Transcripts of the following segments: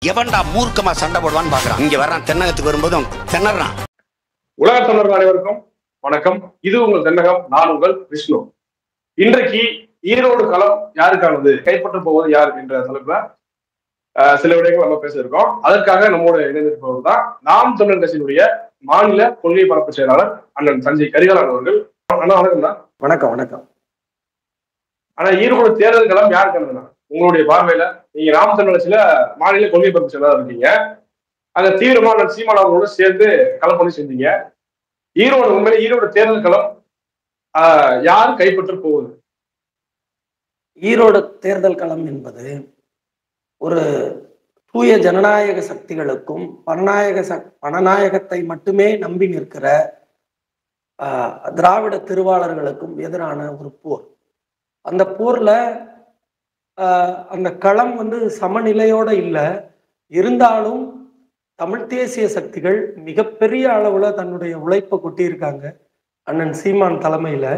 எவன்டா மூர்க்கமா சண்டை போடுவான்னு பாக்குறான் இங்க வர்றான் தென்னகத்துக்கு வரும்போதும் திணறான் உலக தமிழர்கள் அனைவருக்கும் வணக்கம் இது உங்கள் தென்னகம் நான் உங்கள் விஷ்ணு இன்றைக்கு ஈரோடு களம் யாருக்கானது கைப்பற்ற போவது யார் என்ற தலைப்புல அஹ், சில விடயங்கள் நம்ம பேச இருக்கோம் அதற்காக நம்மோட இணைந்திருப்பவர் தான் நாம் தமிழர் கட்சியினுடைய மாநில கொள்கை பரப்பு செயலாளர் அண்ணன் சஞ்சய் கரிகாலன் அவர்கள் அண்ணா வணக்கம் தான் வணக்கம் வணக்கம் ஆனா ஈரோடு தேர்தல் களம் யாருக்கானதுண்ணா உங்களுடைய பார்வையில நீங்க நாம் தமிழர் கட்சியில மாநில கொள்கை பரப்பு செயலாளர் இருக்கீங்க அங்க தீவிரமா அண்ணன் சீமான் அவர்களோட சேர்ந்து களம் பண்ணி செஞ்சீங்க ஈரோடு உண்மையிலே ஈரோடு தேர்தல் களம் ஆஹ், யார் கைப்பற்ற போகுது ஈரோடு தேர்தல் களம் என்பது ஒரு தூய ஜனநாயக சக்திகளுக்கும் பணநாயக சக் பணநாயகத்தை மட்டுமே நம்பி நிற்கிற ஆஹ், திராவிட திருவாளர்களுக்கும் எதிரான ஒரு போர் அந்த போர்ல ஆஹ், அந்த களம் வந்து சமநிலையோட இல்லை இருந்தாலும் தமிழ் தேசிய சக்திகள் மிகப்பெரிய அளவுல தன்னுடைய உழைப்பை கொட்டியிருக்காங்க அண்ணன் சீமான் தலைமையில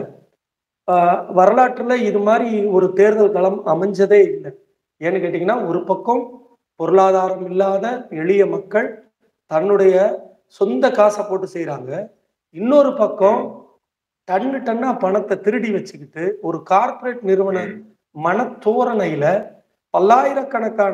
ஆஹ் வரலாற்றுல இது மாதிரி ஒரு தேர்தல் களம் அமைஞ்சதே இல்லை ஏன்னு கேட்டிங்கன்னா ஒரு பக்கம் பொருளாதாரம் இல்லாத எளிய மக்கள் தன்னுடைய சொந்த காசை போட்டு செய்கிறாங்க இன்னொரு பக்கம் டன்னு டன்னா பணத்தை திருடி வச்சுக்கிட்டு ஒரு கார்ப்பரேட் நிறுவன மனத்தோரணையில பல்லாயிரக்கணக்கான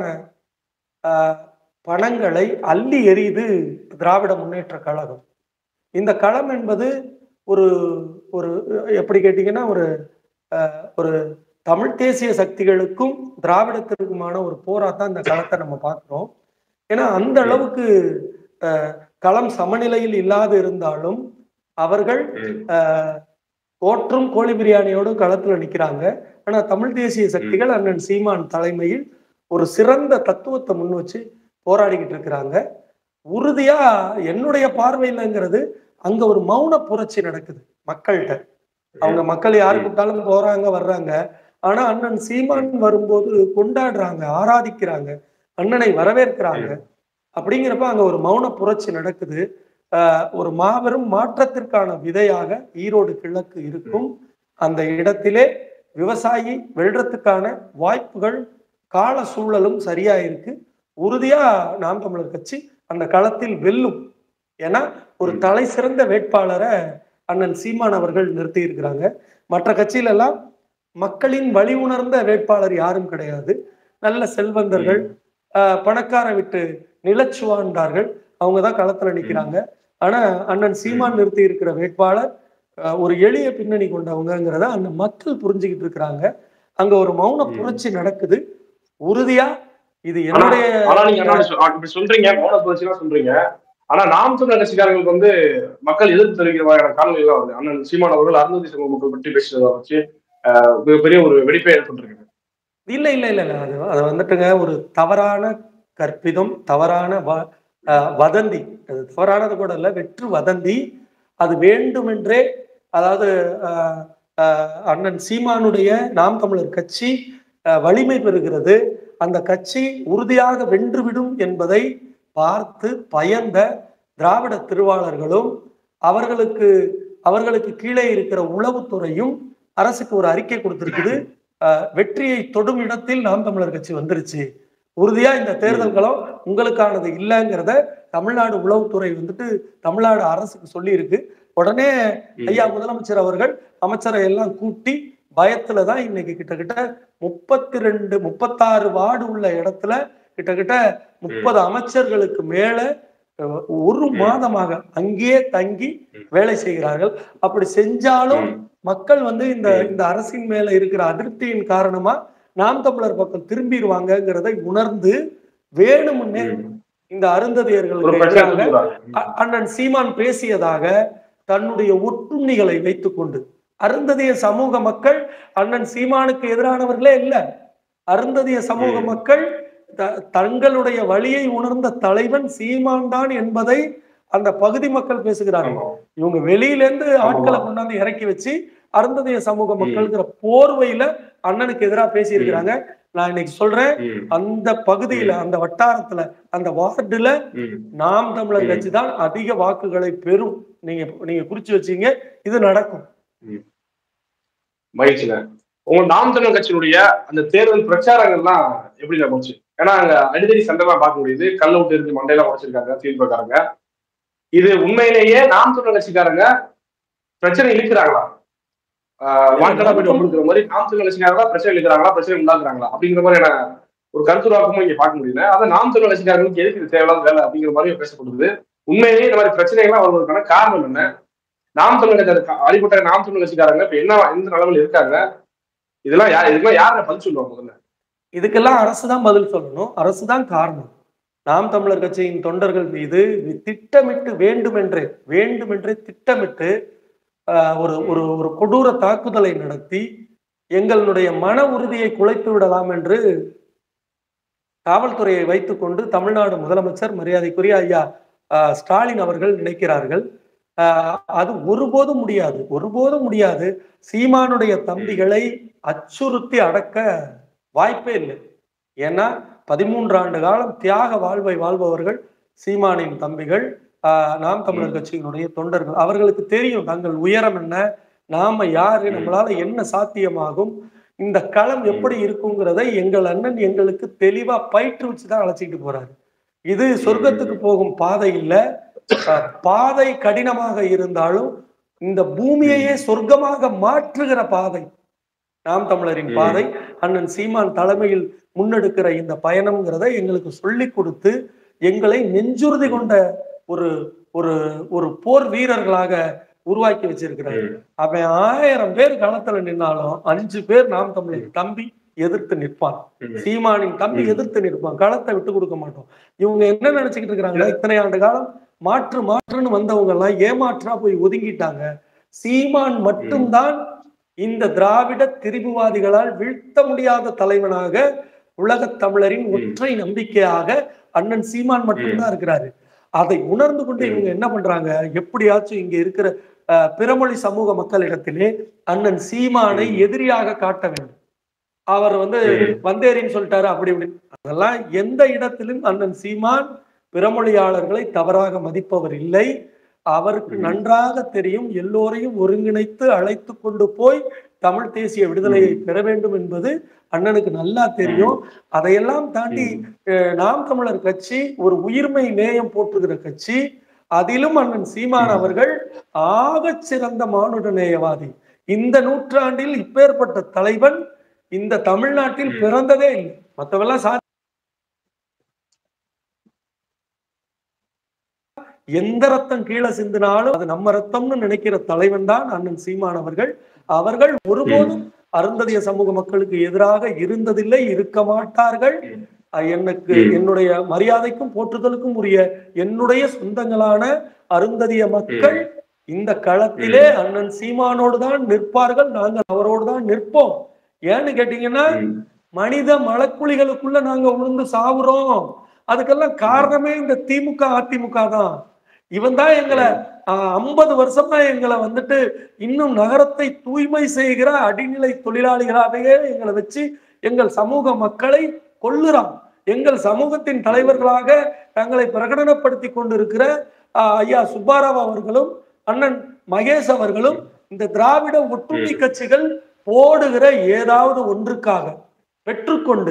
ஆஹ், பணங்களை அள்ளி எறியுது திராவிட முன்னேற்ற கழகம் இந்த களம் என்பது ஒரு ஒரு எப்படி கேட்டிங்கன்னா ஒரு அஹ், ஒரு தமிழ் தேசிய சக்திகளுக்கும் திராவிடத்திற்குமான ஒரு போரா தான் இந்த களத்தை நம்ம பார்க்குறோம் ஏன்னா அந்த அளவுக்கு அஹ், களம் சமநிலையில் இல்லாது இருந்தாலும் அவர்கள் அஹ், ஓற்றும் கோழி பிரியாணியோடு களத்துல நிக்கிறாங்க ஆனா தமிழ் தேசிய சக்திகள் அண்ணன் சீமான் தலைமையில் ஒரு சிறந்த தத்துவத்தை முன் வச்சு போராடிக்கிட்டு இருக்கிறாங்க உறுதியா என்னுடைய பார்வையிலங்கிறது அங்க ஒரு மௌன புரட்சி நடக்குது மக்கள்கிட்ட அவங்க மக்கள் யாரு கூப்பிட்டாலும் போறாங்க வர்றாங்க ஆனா அண்ணன் சீமான் வரும்போது கொண்டாடுறாங்க ஆராதிக்கிறாங்க அண்ணனை வரவேற்கிறாங்க அப்படிங்கிறப்ப அங்க ஒரு மௌன புரட்சி நடக்குது ஆஹ் ஒரு மாபெரும் மாற்றத்திற்கான விதையாக ஈரோடு கிழக்கு இருக்கும் அந்த இடத்திலே விவசாயி வெல்றதுக்கான வாய்ப்புகள் கால சூழலும் சரியா இருக்கு உறுதியா நாம் தமிழர் கட்சி அந்த களத்தில் வெல்லும் ஏன்னா ஒரு தலை சிறந்த வேட்பாளரை அண்ணன் சீமான் அவர்கள் நிறுத்தி இருக்கிறாங்க மற்ற கட்சியில எல்லாம் மக்களின் வழி உணர்ந்த வேட்பாளர் யாரும் கிடையாது நல்ல செல்வந்தர்கள் ஆஹ் பணக்கார விட்டு நிலச்சுவாண்டார்கள் அவங்க தான் களத்துல நிக்கிறாங்க ஆனா அண்ணன் சீமான் நிறுத்தி இருக்கிற வேட்பாளர் ஆஹ் ஒரு எளிய பின்னணி கொண்டவங்கிறத அந்த மக்கள் புரிஞ்சுக்கிட்டு இருக்கிறாங்க அங்க ஒரு மௌன புரட்சி நடக்குது உறுதியா இது என்னுடைய ஆனா நீங்க என்ன சொ- இப்படி சொல்றீங்க மௌன புரட்சிலாம் சொல்றீங்க ஆனா நாம் தமிழர் கட்சிக்காரங்களுக்கு வந்து மக்கள் எதிர்ப்பு தெரிவிக்கிற மாதிரியான காரணங்கள் எல்லாம் வருது அண்ணன் சீமான் அவர்கள் அருந்ததி சமூக மக்கள் பற்றி பேசுறதை வச்சு ஆஹ், மிகப்பெரிய ஒரு வெடிப்பை ஏற்பட்டிருக்கு இல்ல இல்ல இல்ல இல்ல அது அது வந்துட்டுங்க ஒரு தவறான கற்பிதம் தவறான வ- அஹ் வதந்தி அது தவறானது கூட இல்ல வெற்று வதந்தி அது வேண்டுமென்றே அதாவது அஹ், அஹ், அண்ணன் சீமானுடைய நாம் தமிழர் கட்சி அஹ், வலிமை பெறுகிறது அந்த கட்சி உறுதியாக வென்றுவிடும் என்பதை பார்த்து பயந்த திராவிட திருவாளர்களும் அவர்களுக்கு அவர்களுக்கு கீழே இருக்கிற உளவுத்துறையும் அரசுக்கு ஒரு அறிக்கை கொடுத்திருக்குது அஹ், வெற்றியை தொடும் இடத்தில் நாம் தமிழர் கட்சி வந்துருச்சு உறுதியா இந்த தேர்தல் களம் உங்களுக்கானது இல்லைங்கிறத தமிழ்நாடு உளவுத்துறை வந்துட்டு தமிழ்நாடு அரசுக்கு சொல்லி இருக்கு உடனே ஐயா முதலமைச்சர் அவர்கள் அமைச்சரை எல்லாம் கூட்டி பயத்துல தான் இன்னைக்கு கிட்டத்தட்ட முப்பத்தி ரெண்டு முப்பத்தாறு வார்டு உள்ள இடத்துல கிட்டத்தட்ட முப்பது அமைச்சர்களுக்கு மேல அஹ், ஒரு மாதமாக அங்கேயே தங்கி வேலை செய்கிறார்கள் அப்படி செஞ்சாலும் மக்கள் வந்து இந்த இந்த அரசின் மேல இருக்கிற அதிருப்தியின் காரணமா நாம் தமிழர் பக்கம் திரும்பிடுவாங்கங்கிறதை உணர்ந்து வேணுமுன்னே இந்த ஒரு அருந்ததியர்களுக்கு பிரச்சனை எதிராக தூண்டுறாங்க. அ- அண்ணன் சீமான் பேசியதாக தன்னுடைய ஒட்டுண்ணிகளை வைத்துக்கொண்டு அருந்ததிய சமூக மக்கள் அண்ணன் சீமானுக்கு எதிரானவர்களே இல்ல அருந்ததிய சமூக ம். மக்கள் த- தங்களுடைய வழியை உணர்ந்த தலைவன் சீமான் தான் என்பதை அந்த பகுதி மக்கள் பேசுகிறார்கள் ஆமா. இவங்க வெளியில இருந்து ஆட்களை ஆமா. கொண்டாந்து இறக்கி வச்சு அருந்ததிய சமூக மக்கள்ங்கிற போர்வையில அண்ணனுக்கு எதிராக பேசி இருக்கிறாங்க நான் இன்னைக்கு சொல்றேன் ம், அந்த பகுதியில அந்த வட்டாரத்துல அந்த வார்டுல ம். நாம் தமிழர் ம். கட்சி தான் அதிக வாக்குகளை பெறும் நீங்க நீங்க குறிச்சு வச்சீங்க இது நடக்கும் மகிழ்ச்சிங்க உங்க நாம் தமிழர் கட்சியினுடைய அந்த தேர்தல் பிரச்சாரங்கள்லாம் எப்படி போச்சு ஏன்னா அங்க அடிதடி சண்டைலாம் பார்க்க முடியுது கல்ல விட்டு இருந்து மண்டையெல்லாம் உடைச்சிருக்காங்க திமுககாரங்க இது உண்மையிலேயே நாம் தமிழர் கட்சிக்காரங்க பிரச்சனை இழுக்கிறாங்களா வாண்டடா போயிட்டு கொடுக்குற மாதிரி நாம் தமிழர் கட்சிக்காரங்களா பிரச்சனை இழுக்கிறாங்களா பிரச்சனை உண்டாக்குறாங்களா அப்படிங்கிற மாதிரியான ஒரு கருத்துருவாக்கமும் இங்க பார்க்க முடியல அதை நாம் தமிழர் கட்சிக்காரங்களுக்கு எதுக்கு இது தேவையில்லாத வேலை அப்படிங்கிற மாதிரி பேசப்படுது உண்மையிலேயே இந்த மாதிரி பிரச்சனைகள்லாம் வருவதற்கான காரணம் என்ன நாம் தமிழர் கட்சி அடிப்பட்ட நாம் தமிழர் கட்சிக்காரங்க இப்ப என்ன எந்த நிலவில் இருக்காங்க இதெல்லாம் யார் இதுக்கெல்லாம் யாரை பதில் சொல்லுவாங்க முதல்ல இதுக்கெல்லாம் அரசு தான் பதில் சொல்லணும் அரசு தான் காரணம் நாம் தமிழர் கட்சியின் தொண்டர்கள் மீது திட்டமிட்டு வேண்டுமென்றே வேண்டுமென்றே திட்டமிட்டு ஆஹ், ஒரு ஒரு ஒரு கொடூர தாக்குதலை நடத்தி எங்களுடைய மன உறுதியை குலைத்து விடலாம் என்று காவல்துறையை வைத்துக்கொண்டு தமிழ்நாடு முதலமைச்சர் மரியாதைக்குரிய ஐயா ஆஹ், ஸ்டாலின் அவர்கள் நினைக்கிறார்கள் ஆஹ், அது ஒருபோதும் முடியாது ஒருபோதும் முடியாது சீமானுடைய தம்பிகளை அச்சுறுத்தி அடக்க வாய்ப்பே இல்லை ஏன்னா பதிமூன்று ஆண்டு காலம் தியாக வாழ்வை வாழ்பவர்கள் சீமானின் தம்பிகள் ஆஹ், நாம் தமிழர் கட்சியினுடைய தொண்டர்கள் அவர்களுக்கு தெரியும் தங்கள் உயரம் என்ன நாம யாரு நம்மளால என்ன சாத்தியமாகும் இந்த களம் எப்படி இருக்குங்கிறதை எங்கள் அண்ணன் எங்களுக்கு தெளிவா பயிற்றுவிச்சு தான் அழைச்சிட்டு போறாரு இது சொர்க்கத்துக்கு போகும் பாதை இல்ல அஹ், பாதை கடினமாக இருந்தாலும் இந்த பூமியையே சொர்க்கமாக மாற்றுகிற பாதை நாம் தமிழரின் ம். பாதை அண்ணன் சீமான் தலைமையில் முன்னெடுக்கிற இந்த பயணம்ங்கிறத எங்களுக்கு சொல்லி கொடுத்து எங்களை நெஞ்சுறுதி கொண்ட ஒரு ஒரு ஒரு போர் வீரர்களாக உருவாக்கி வச்சிருக்கிறார் அவன் ஆயிரம் பேர் களத்துல நின்னாலும் அஞ்சு பேர் நாம் தமிழர் தம்பி எதிர்த்து நிற்பான் சீமானின் தம்பி ம். எதிர்த்து நிற்பான் களத்தை விட்டு கொடுக்க மாட்டோம் இவங்க என்ன நினைச்சுக்கிட்டு இருக்கிறாங்க இத்தனை ஆண்டு காலம் மாற்று மாற்றுன்னு வந்தவங்க எல்லாம் ஏமாற்றா போய் ஒதுங்கிட்டாங்க சீமான் மட்டும்தான் இந்த திராவிட திரிபுவாதிகளால் வீழ்த்த முடியாத தலைவனாக உலகத் தமிழரின் ஒற்றை நம்பிக்கையாக அண்ணன் சீமான் மட்டும்தான் இருக்கிறாரு அதை உணர்ந்து கொண்டு இவங்க என்ன பண்றாங்க எப்படியாச்சும் இங்க இருக்கிற அஹ், பிறமொழி சமூக மக்களிடத்திலே அண்ணன் சீமானை எதிரியாக காட்ட வேண்டும் அவர் வந்து வந்தேரின்னு சொல்லிட்டாரு அப்படி இப்படி அதெல்லாம் எந்த இடத்திலும் அண்ணன் சீமான் பிறமொழியாளர்களை தவறாக மதிப்பவர் இல்லை அவருக்கு ம். நன்றாக தெரியும் எல்லோரையும் ஒருங்கிணைத்து அழைத்து கொண்டு போய் தமிழ் தேசிய விடுதலையை பெற வேண்டும் என்பது அண்ணனுக்கு நல்லா தெரியும் அதையெல்லாம் தாண்டி அஹ், நாம் தமிழர் கட்சி ஒரு உயிர்மை நேயம் போற்றுகிற கட்சி அதிலும் அண்ணன் சீமான் ம். அவர்கள் ஆகச் சிறந்த மானுட நேயவாதி இந்த நூற்றாண்டில் இப்பேற்பட்ட தலைவன் இந்த தமிழ்நாட்டில் ம். பிறந்ததே இல்லை மற்றவெல்லாம் சா எந்த ரத்தம் கீழே சிந்தினாலும் அது நம்ம ரத்தம்னு நினைக்கிற தலைவன் தான் அண்ணன் சீமான் அவர்கள் அவர்கள் ஒருபோதும் அருந்ததிய சமூக மக்களுக்கு எதிராக இருந்ததில்லை இருக்க மாட்டார்கள் ம். அஹ் எனக்கு ம். என்னுடைய மரியாதைக்கும் போற்றுதலுக்கும் உரிய என்னுடைய சொந்தங்களான அருந்ததிய மக்கள் இந்த களத்திலே அண்ணன் சீமானோடு தான் நிற்பார்கள் நாங்கள் அவரோடு தான் நிற்போம் ஏன்னு கேட்டீங்கன்னா மனித மலக்குழிகளுக்குள்ள நாங்க உளுந்து சாவுறோம் அதுக்கெல்லாம் காரணமே இந்த திமுக அதிமுக தான் இவன் தான் எங்களை ஐம்பது வருஷமா எங்களை வந்துட்டு இன்னும் நகரத்தை தூய்மை செய்கிற அடிநிலை தொழிலாளிகளாகவே எங்களை வச்சு எங்கள் சமூக மக்களை கொல்லுறான் எங்கள் சமூகத்தின் தலைவர்களாக தங்களை பிரகடனப்படுத்தி கொண்டிருக்கிற ஆஹ், ஐயா சுப்பாராவ் அவர்களும் அண்ணன் மகேஷ் அவர்களும் இந்த திராவிட ஒட்டுண்ணி கட்சிகள் போடுகிற ஏதாவது ஒன்றுக்காக பெற்றுக்கொண்டு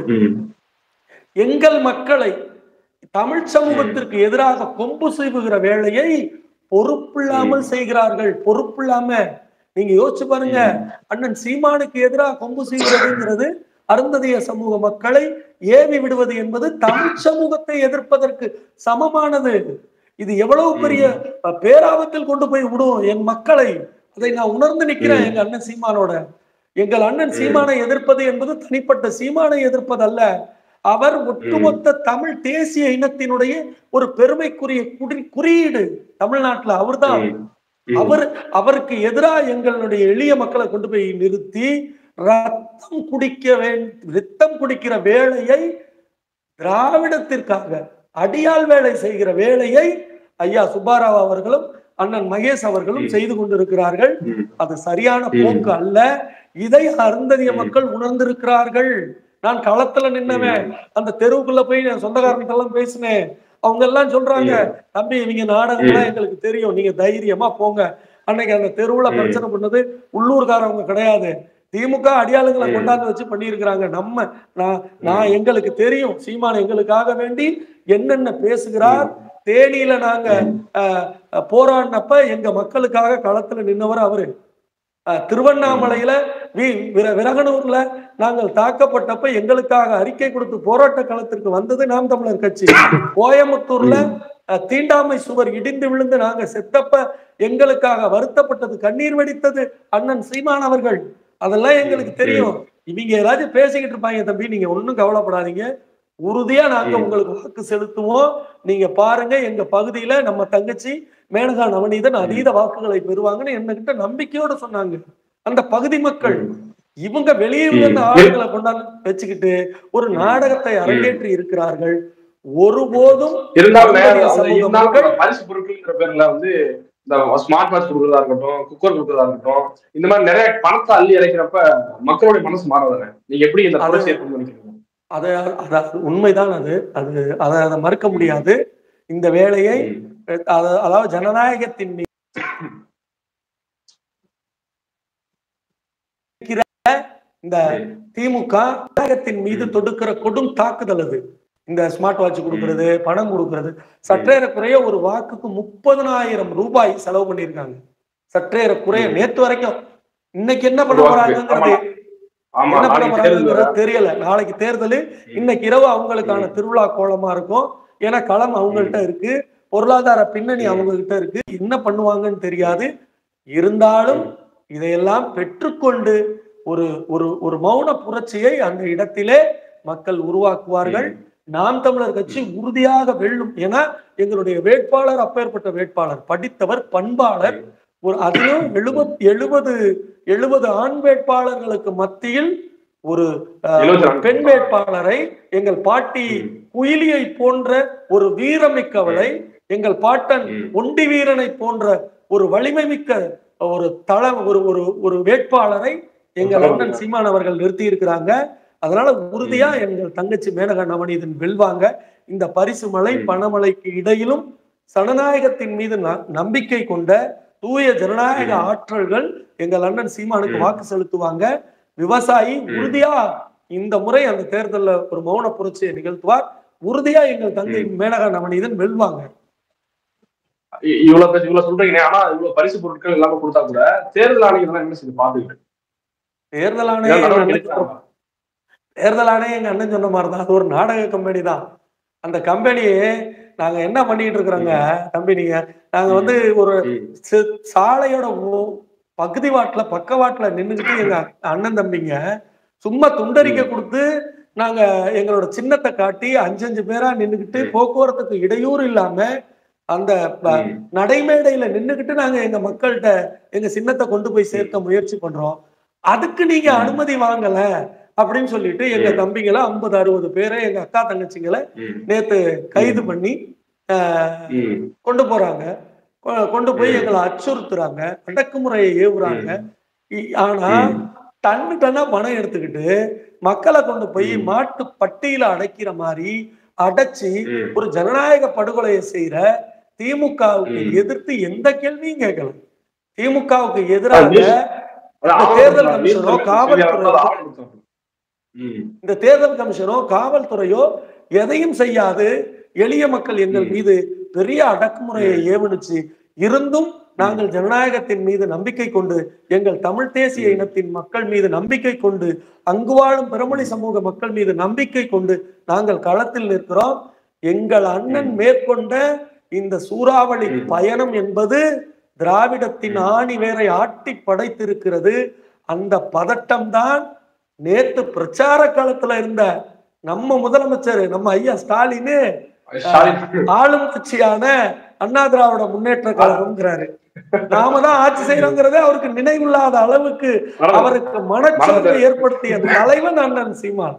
எங்கள் மக்களை தமிழ் சமூகத்திற்கு எதிராக கொம்பு செய்வுகிற வேலையை பொறுப்பில்லாமல் செய்கிறார்கள் பொறுப்பில்லாம நீங்க யோசிச்சு பாருங்க அண்ணன் சீமானுக்கு எதிராக கொம்பு செய்கிறதுங்கிறது அருந்ததிய சமூக மக்களை ஏவி விடுவது என்பது தமிழ் சமூகத்தை எதிர்ப்பதற்கு சமமானது இது எவ்வளவு பெரிய அஹ், பேராபத்தில் கொண்டு போய் விடும் என் மக்களை அதை நான் உணர்ந்து நிக்கிறேன் எங்க அண்ணன் சீமானோட எங்கள் அண்ணன் சீமானை எதிர்ப்பது என்பது தனிப்பட்ட சீமானை எதிர்ப்பது அல்ல அவர் ஒட்டுமொத்த தமிழ் தேசிய இனத்தினுடைய ஒரு பெருமைக்குரிய குடி- குறியீடு தமிழ்நாட்டுல அவர்தான் அவர் அவருக்கு எதிராக எங்களுடைய எளிய மக்களை கொண்டு போய் நிறுத்தி ரத்தம் குடிக்க வேண்டும் ரத்தம் குடிக்கிற வேலையை திராவிடத்திற்காக அடியாள் வேலை செய்கிற வேலையை ஐயா சுப்பாராவ் அவர்களும் அண்ணன் மகேஷ் அவர்களும் ம். செய்து கொண்டிருக்கிறார்கள் அது சரியான போக்கு அல்ல இதை அருந்ததிய ம். மக்கள் உணர்ந்திருக்கிறார்கள் நான் களத்துல நின்னவன் அந்த தெருவுக்குள்ள போய் நான் சொந்தக்காரன்ட்ட எல்லாம் பேசினேன் அவங்க எல்லாம் சொல்றாங்க தம்பி இவங்க நாடகம்லாம் எங்களுக்கு தெரியும் நீங்க தைரியமா போங்க அன்னைக்கு அந்த தெருவுல ம். பிரச்சனை பண்ணது உள்ளூர்காரவங்க கிடையாது திமுக அடியாளுங்களை ம். கொண்டாந்து வச்சு பண்ணியிருக்கிறாங்க நம்ம நான் நான் எங்களுக்கு தெரியும் சீமான் எங்களுக்காக வேண்டி என்னென்ன பேசுகிறார் தேனியில நாங்க அஹ், அஹ், போராடினப்ப எங்க மக்களுக்காக களத்துல நின்னவர் அவரு அஹ், திருவண்ணாமலையில வி- விர- விரகனூர்ல நாங்கள் தாக்கப்பட்டப்ப எங்களுக்காக அறிக்கை கொடுத்து போராட்ட களத்திற்கு வந்தது நாம் தமிழர் கட்சி கோயம்புத்தூர்ல அஹ், தீண்டாமை சுவர் இடிந்து விழுந்து நாங்க செத்தப்ப எங்களுக்காக வருத்தப்பட்டது கண்ணீர் வெடித்தது அண்ணன் சீமான் அவர்கள் அதெல்லாம் எங்களுக்கு தெரியும் இவங்க ஏதாச்சும் பேசிக்கிட்டு இருப்பாங்க தம்பி நீங்க ஒண்ணும் கவலைப்படாதீங்க உறுதியா நாங்க ம். உங்களுக்கு வாக்கு செலுத்துவோம் நீங்க பாருங்க எங்க பகுதியில நம்ம தங்கச்சி மேனகா நவநீதன் அதீத வாக்குகளை பெறுவாங்கன்னு என்கிட்ட நம்பிக்கையோட சொன்னாங்க அந்த பகுதி மக்கள் இவங்க வெளியூர்ல இருந்து ம். ஆளுங்களை கொண்டாந்து வச்சுக்கிட்டு ஒரு நாடகத்தை அரங்கேற்றி இருக்கிறார்கள் ஒருபோதும் இருந்தாலும் நம்முடைய அந்த சமூக இருந்தாலும் மக்கள் பரிசு பொருட்கள்ங்கிற பேர்ல வந்து இந்த ஸ்மார்ட் வாட்ச் கொடுக்கறதா இருக்கட்டும் குக்கர் கொடுக்கறதா இருக்கட்டும் இந்த மாதிரி நிறைய பணத்தை அள்ளி இறைக்கிறப்ப மக்களுடைய மனசு மாறாதானே நீங்க எப்படி இந்த அது- புரட்சியை கொண்டு நினைக்கிறீங்க அதை அது உண்மைதான் அது அது அதை அதை மறுக்க முடியாது இந்த வேலையை அத- அதாவது ஜனநாயகத்தின் மீது இருக்கிற இந்த திமுக ஜனநாயகத்தின் மீது தொடுக்கிற கொடும் தாக்குதல் அது இந்த ஸ்மார்ட் வாட்ச் கொடுக்கறது பணம் கொடுக்கறது சற்றேறக்குறைய ஒரு வாக்குக்கு முப்பதனாயிரம் ரூபாய் செலவு பண்ணியிருக்காங்க சற்றேறக்குறைய ம். நேத்து வரைக்கும் இன்னைக்கு என்ன பண்ண ஒரு வாக்கு. போறாங்கிறது ஆமா என்ன பண்ண நாளைக்கு தேர்தல் போறாங்கிறது தெரியல நாளைக்கு தேர்தல் இன்னைக்கு இரவு அவங்களுக்கான திருவிழா கோலமா இருக்கும் ஏன்னா களம் அவங்கள்ட்ட இருக்கு பொருளாதார பின்னணி ம். அவங்க கிட்ட இருக்கு என்ன பண்ணுவாங்கன்னு தெரியாது இருந்தாலும் இதையெல்லாம் பெற்றுக்கொண்டு ஒரு ஒரு ஒரு மௌன புரட்சியை அந்த இடத்திலே மக்கள் உருவாக்குவார்கள் நாம் தமிழர் கட்சி உறுதியாக வெல்லும் ஏன்னா எங்களுடைய வேட்பாளர் அப்பேற்பட்ட வேட்பாளர் படித்தவர் பண்பாளர் ஒரு அதிலும் எழுபத் எழுபது எழுபது ஆண் வேட்பாளர்களுக்கு மத்தியில் ஒரு அஹ், எழுபத்தி ஒரு நான்கு. பெண் வேட்பாளரை எங்கள் பாட்டி குயிலியை போன்ற ஒரு வீரமிக்கவளை எங்கள் பாட்டன் ம். ஒண்டி வீரனை போன்ற ஒரு வலிமை மிக்க ஒரு தள ஒரு ஒரு ஒரு வேட்பாளரை எங்கள் தலைவர். அண்ணன் சீமான் அவர்கள் நிறுத்தி இருக்கிறாங்க அதனால உறுதியா எங்கள் தங்கச்சி மேனகா நவநீதன் வெல்வாங்க இந்த பரிசு மலை ம். பணமழைக்கு இடையிலும் சனநாயகத்தின் மீது ந- நம்பிக்கை கொண்ட தூய ஜனநாயக ம். ஆற்றல்கள் எங்கள் அண்ணன் சீமானுக்கு ம். வாக்கு செலுத்துவாங்க விவசாயி உறுதியா இந்த முறை அந்த தேர்தல்ல ஒரு மௌன புரட்சியை நிகழ்த்துவார் உறுதியா எங்கள் தங்கை மேனகா நவநீதன் வெல்வாங்க இ- இவ்வளவு பேச இவ்வளவு சொல்றீங்க ஆனா இவ்வளவு பரிசு பொருட்கள் எல்லாமே கொடுத்தா கூட தேர்தல் ஆணையம் இதெல்லாம் என்ன செய்து பாத்துக்கிட்டு தேர்தல் ஏதாவது ஆணையம் எங்க நடவடிக்கை அண்ணன் எடுக்கிறாங்களா? தேர்தல் ஆணையம் எங்க அண்ணன் சொன்ன மாதிரி தான் அது ஒரு நாடக கம்பெனி தான் அந்த கம்பெனியே நாங்க என்ன பண்ணிட்டு இருக்கிறோங்க தம்பி நீங்க நாங்க வந்து ஒரு ம். சி- சாலையோட ஓ- பகுதி வாட்டுல பக்கவாட்டுல நின்னுகிட்டு எங்க அண்ணன் தம்பிங்க சும்மா துண்டறிக்கை கொடுத்து நாங்க எங்களோட சின்னத்தை காட்டி அஞ்சு அஞ்சு பேரா நின்னுகிட்டு ம். போக்குவரத்துக்கு இடையூறு இல்லாம அந்த ப- ம். நடைமேடையில நின்னுகிட்டு நாங்க எங்க மக்கள்கிட்ட எங்க சின்னத்தை கொண்டு போய் சேர்க்க முயற்சி பண்றோம் அதுக்கு நீங்க ம். அனுமதி வாங்கல அப்படின்னு சொல்லிட்டு எங்க ம். தம்பிங்களை ஐம்பது அறுபது பேரை எங்க அக்கா தங்கச்சிங்களை ம். நேத்து கைது பண்ணி ஆஹ், ம். கொண்டு போறாங்க கொ- கொண்டு போய் ம். எங்களை அச்சுறுத்துறாங்க அடக்குமுறையை ஏவுறாங்க இ- ஆனா ம். டன்னு டன்னா பணம் எடுத்துக்கிட்டு மக்களை கொண்டு போய் ம். மாட்டு பட்டியல அடைக்கிற மாதிரி அடைச்சி ம். ஒரு ஜனநாயக படுகொலையை செய்யற திமுகவுக்கு ம். எதிர்த்து எந்த கேள்வியும் கேட்கல திமுகவுக்கு எதிராக அது இந்த ஆவணம் தேர்தல் கொடுத்தாங்க. கமிஷனோ, நீதிமன்ற காவல்துறை- செய்தியாளர்கள் ஆவணம் கொடுத்தாங்க. ம். இந்த தேர்தல் கமிஷனோ காவல்துறையோ எதையும் செய்யாது எளிய மக்கள் எங்கள் ம். மீது பெரிய அடக்குமுறையை ஏவனுச்சு இருந்தும் நாங்கள் ஜனநாயகத்தின் மீது நம்பிக்கை கொண்டு எங்கள் தமிழ் தேசிய ம். இனத்தின் மக்கள் மீது நம்பிக்கை கொண்டு அங்கு வாழும் பெருமொழி சமூக மக்கள் மீது நம்பிக்கை கொண்டு நாங்கள் களத்தில் நிற்கிறோம் எங்கள் அண்ணன் ம். மேற்கொண்ட இந்த சூறாவளி ம். பயணம் என்பது திராவிடத்தின் ம். ஆணி வேரை ஆட்டி படைத்திருக்கிறது அந்த பதட்டம் தான் நேத்து பிரச்சார காலத்துல இருந்த நம்ம முதலமைச்சர் நம்ம ஐயா ஸ்டாலின் ஸ்டாலின் ஆளும் கட்சியான அண்ணா திராவிட முன்னேற்ற கழகம்ங்கிறாரு நாம தான் ஆட்சி செய்யறோங்கிறதே அவருக்கு நினைவில்லாத அளவுக்கு அவருக்கு மனச்சோர்வை மறந்துட்டாரு. ஏற்படுத்திய தலைவன் அண்ணன் சீமான்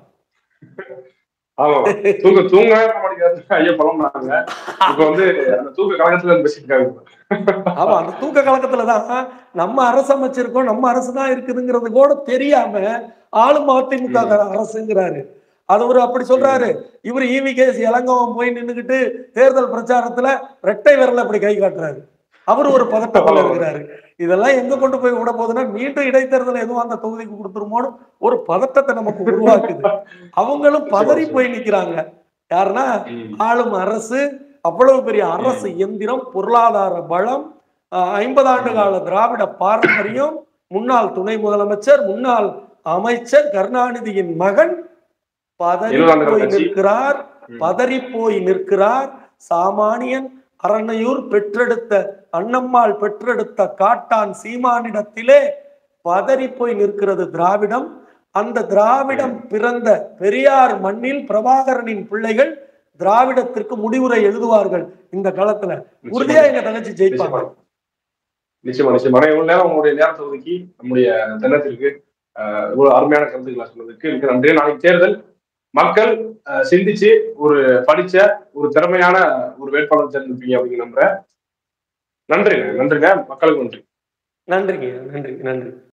ஆமா தூங்க தூங்க மாட்டேங்கிறாரு ஐயா பழம்னாங்க இப்ப வந்து அந்த தூக்க கழகத்துல இருந்து பேசிட்டு இருக்காங்க ஆமா அந்த தூக்க கழகத்துலதான் நம்ம அரசு அமைச்சிருக்கோம் நம்ம அரசு தான் இருக்குதுங்கிறது கூட தெரியாம ஆளும் அதிமுக அரசுங்கிறாரு அது ஒரு அப்படி சொல்றாரு இவர் ஈவி கேஸ் இளங்கோவன் போய் நின்னுகிட்டு தேர்தல் பிரச்சாரத்துல ரெட்டை விரல் அப்படி கை காட்டுறாரு அவர் ஒரு பதட்டத்துல இருக்கிறாரு இதெல்லாம் எங்க கொண்டு போய் விட போகுதுன்னா மீண்டும் இடைத்தேர்தல் எதுவும் அந்த தொகுதிக்கு கொடுத்துருமோன்னு ஒரு பதட்டத்தை நமக்கு உருவாக்குது அவங்களும் பதறி போய் நிக்கிறாங்க யாருன்னா ம். ஆளும் அரசு அவ்வளவு பெரிய அரசு இயந்திரம் பொருளாதார பலம் அஹ், ஐம்பது ஆண்டு கால திராவிட பாரம்பரியம் முன்னாள் துணை முதலமைச்சர் முன்னாள் அமைச்சர் கருணாநிதியின் மகன் பதறி இருபது ஆண்டுகள் போய் கட்சி. நிற்கிறார் ம். பதறி போய் நிற்கிறார் சாமானியன் அரணையூர் பெற்றெடுத்த அன்னம்மாள் பெற்றெடுத்த காட்டான் சீமானிடத்திலே பதறி போய் நிற்கிறது திராவிடம் அந்த திராவிடம் பிறந்த பெரியார் மண்ணில் பிரபாகரனின் பிள்ளைகள் திராவிடத்திற்கு முடிவுரை எழுதுவார்கள் இந்த காலத்துல உறுதியா எங்க தங்கச்சி ஜெயிப்பாங்க நிச்சயமா நிச்சயமா ஆனா இவ்வளவு நேரம் உங்களுடைய நேரத்தை ஒதுக்கி நம்முடைய தென்னத்திற்கு ஆஹ், இவ்வளவு அருமையான கருத்துக்களை சொன்னதுக்கு மிக நன்றி நாளைக்கு தேர்தல் மக்கள் ஆஹ், சிந்திச்சு ஒரு படிச்ச ஒரு திறமையான ஒரு வேட்பாளர் தேர்ந்தெடுப்பீங்க அப்படின்னு நம்புறேன் நன்றிங்க நன்றிங்க மக்களுக்கு நன்றி நன்றிங்க நன்றி நன்றி